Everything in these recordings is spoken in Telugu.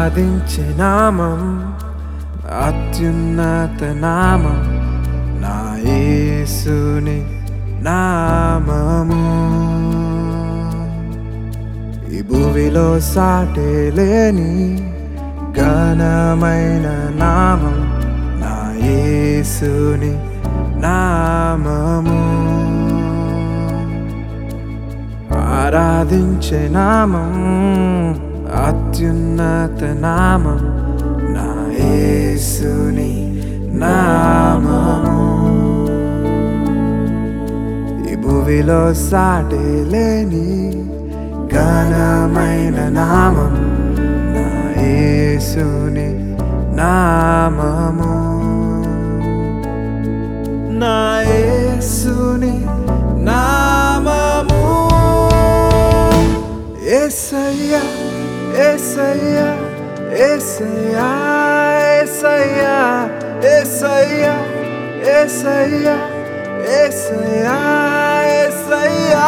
ఆరాధించే నామం అత్యున్నత నామం నా యేసుని నామము ఈ భూమిలో సాటే లేని ఘనమైన నామం నా యేసుని నామము ఆరాధించే నామం అత్యున్నత నామం నా యేసుని నామము ఈ భూమిలో సాటి లేని ఘనమైన నామం నా యేసుని నామము నా యేసుని నామము యేసయ్యా యేసయ్యా యేసయ్యా యేసయ్యా యేసయ్యా యేసయ్యా యేసయ్యా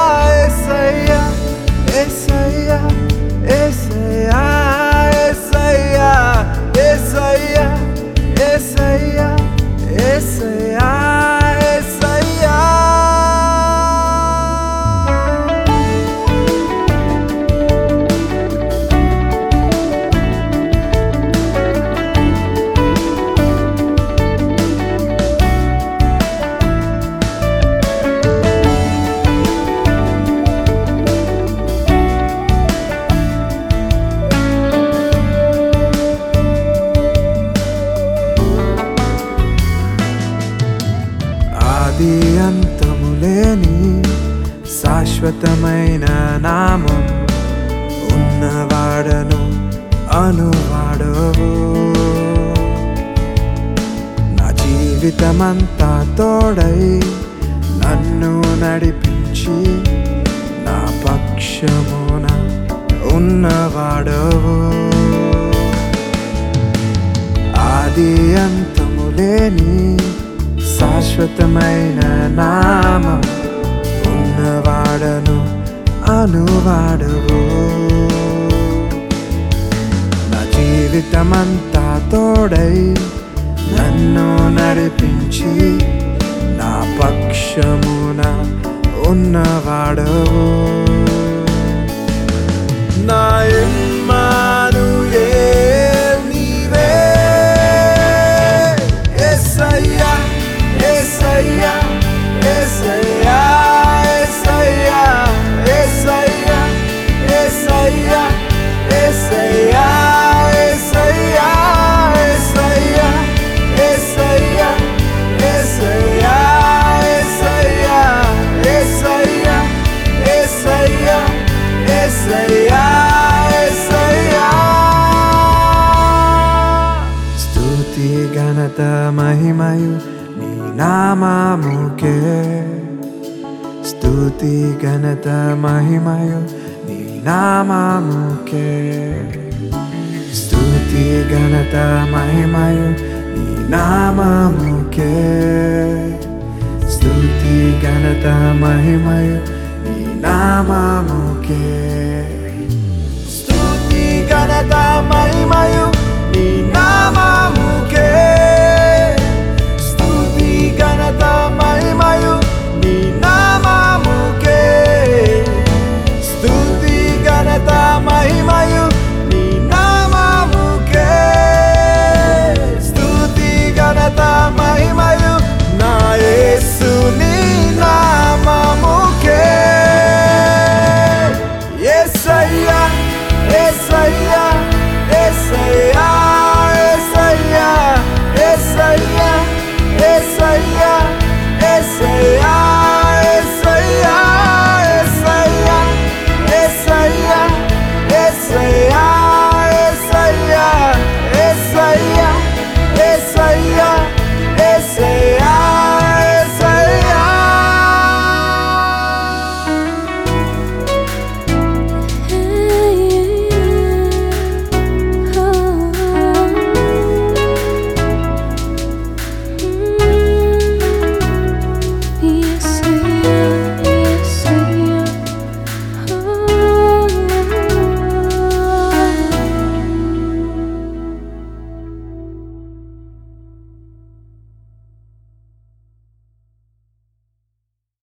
యేసయ్యా యేసయ్యా యేసయ్యా యేసయ్యా యేసయ్యా యేసయ్యా యేసయ్యా యేసయ్యా ఆది అంతము లేని శాశ్వతమైన నామం ఉన్నవాడను అనువాడవు నా జీవితమంతా తోడై నన్ను నడిపించి నా పక్షమున ఉన్నవాడవు ఆది అంతము లేని శాశ్వతమైన నామం ఉన్నవాడను అనువాడవు నా జీవితమంతా తోడై నన్ను నడిపించి నా పక్షమున ఉన్నవాడవు నా ఇమ్మానుయేల్ నీవే యేసయ్యా యేసయ్యా యేసయ్యా యేసయ్యా యేసయ్యా యేసయ్యా యేసయ్యా యేసయ్యా యేసయ్యా యేసయ్యా యేసయ్యా యేసయ్యా యేసయ్యా యేసయ్యా స్తుతి ఘనత మహిమయు నీ నామముకే స్తుతి ఘనత మహిమయు నీ నామముకే స్తుతి ఘనత మహిమయు నీ నామముకే స్తుతి ఘనత మహిమయు నీ నామముకే స్తుతి ఘనత మహిమయు